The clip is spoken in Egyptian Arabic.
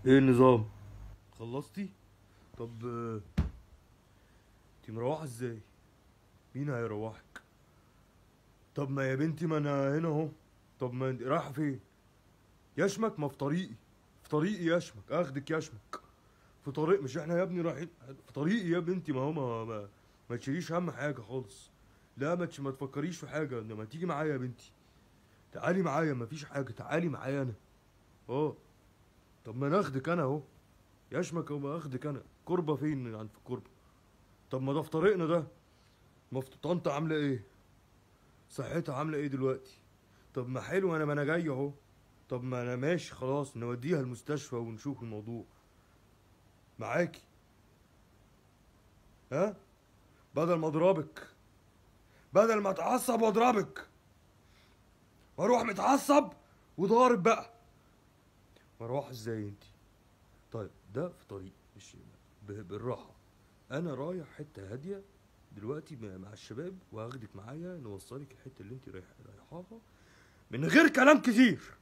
ايه النظام خلصتي طب آه، انتي مروحه ازاي مين هيروحك طب ما يا بنتي ما انا هنا اهو طب ما انت رايحه فين يشمك ما في طريقي في طريقي يشمك اخدك يشمك في طريق مش احنا يا ابني رايحين في طريقي يا بنتي ما هو ما ما, ما تشيليش هم حاجه خالص لا ما تش- ما تفكريش في حاجه انما تيجي معايا يا بنتي تعالي معايا ما فيش حاجه تعالي معايا انا اه طب ما ناخدك انا اهو يشمك اهو ما اخدك انا كربه فين عند في الكربه طب ما ده في طريقنا ده ما في طنطا عامله ايه صحتها عامله ايه دلوقتي طب ما حلو انا ما انا جاي اهو طب ما انا ماشي خلاص نوديها المستشفى ونشوف الموضوع معاكي ها بدل ما اضربك بدل ما اتعصب واضربك واروح متعصب وضارب بقى واروح ازاي انت طيب ده في طريق مش ب- بالراحه انا رايح حته هاديه دلوقتي م- مع الشباب وهاخدك معايا نوصلك الحته اللي انت رايح رايحاها من غير كلام كتير